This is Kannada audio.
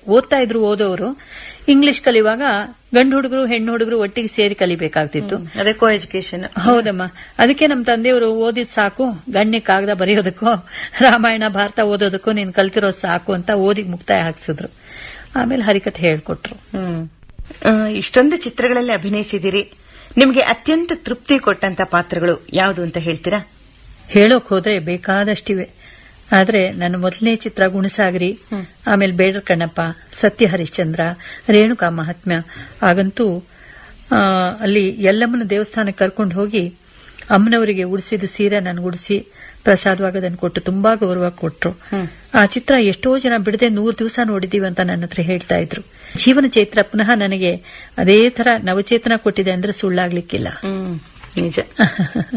ಓದ್ತಾ ಇದ್ರು ಓದೋರು ಇಂಗ್ಲಿಷ್ ಕಲಿಯುವಾಗ ಗಂಡು ಹುಡುಗರು ಹೆಣ್ಣು ಹುಡುಗರು ಒಟ್ಟಿಗೆ ಸೇರಿ ಕಲಿಬೇಕಾಗ್ತಿತ್ತು ಅದೇ ಕೋ ಎಜುಕೇಶನ್ ಹೌದಮ್ಮ ಅದಕ್ಕೆ ನಮ್ಮ ತಂದೆಯವರು ಓದಿದ್ ಸಾಕು ಗಣ್ಯ ಕಾಗದ ಬರೆಯೋದಕ್ಕೋ ರಾಮಾಯಣ ಭಾರತ ಓದೋದಕ್ಕೂ ನೀನ್ ಕಲ್ತಿರೋದು ಸಾಕು ಅಂತ ಓದಿ ಮುಕ್ತಾಯ ಹಾಕ್ಸಿದ್ರು ಆಮೇಲೆ ಹರಿಕತೆ ಹೇಳ್ಕೊಟ್ರು ಹ್ಮ್ ಆ, ಇಷ್ಟೊಂದು ಚಿತ್ರಗಳಲ್ಲಿ ಅಭಿನಯಿಸಿದಿರಿ ನಿಮಗೆ ಅತ್ಯಂತ ತೃಪ್ತಿ ಕೊಟ್ಟಂತ ಪಾತ್ರಗಳು ಯಾವುದು ಅಂತ ಹೇಳ್ತೀರಾ ಹೇಳೋಕ್ ಹೋದ್ರೆ ಬೇಕಾದಷ್ಟಿವೆ ಆದ್ರೆ ನನ್ನ ಮೊದಲನೇ ಚಿತ್ರ ಗುಣಸಾಗರಿ ಆಮೇಲೆ ಬೇಡರ ಕಣ್ಣಪ್ಪ ಸತ್ಯ ಹರಿಶ್ಚಂದ್ರ ರೇಣುಕಾ ಮಹಾತ್ಮ್ಯ ಆಗಂತೂ ಆ, ಅಲ್ಲಿ ಯಲ್ಲಮ್ಮನ ದೇವಸ್ಥಾನಕ್ಕೆ ಕರ್ಕೊಂಡು ಹೋಗಿ ಅಮ್ಮನವರಿಗೆ ಉಡಿಸಿದ ಸೀರೆ ನನಗೆ ಉಡಿಸಿ ಪ್ರಸಾದವಾಗಿ ಅದನ್ನು ಕೊಟ್ಟು ತುಂಬಾ ಗೌರವ ಕೊಟ್ರು ಆ ಚಿತ್ರ ಎಷ್ಟೋ ಜನ ಬಿಡದೆ ನೂರು ದಿವಸ ನೋಡಿದೀವಿ ಅಂತ ನನ್ನ ಹತ್ರ ಹೇಳ್ತಾ ಇದ್ರು ಜೀವನ ಚೈತ್ರ ಪುನಃ ನನಗೆ ಅದೇ ತರ ನವಚೇತನ ಕೊಟ್ಟಿದೆ ಅಂದ್ರೆ ಸುಳ್ಳಾಗ್ಲಿಕ್ಕಿಲ್ಲ ಹ್ಮ್ ನಿಜ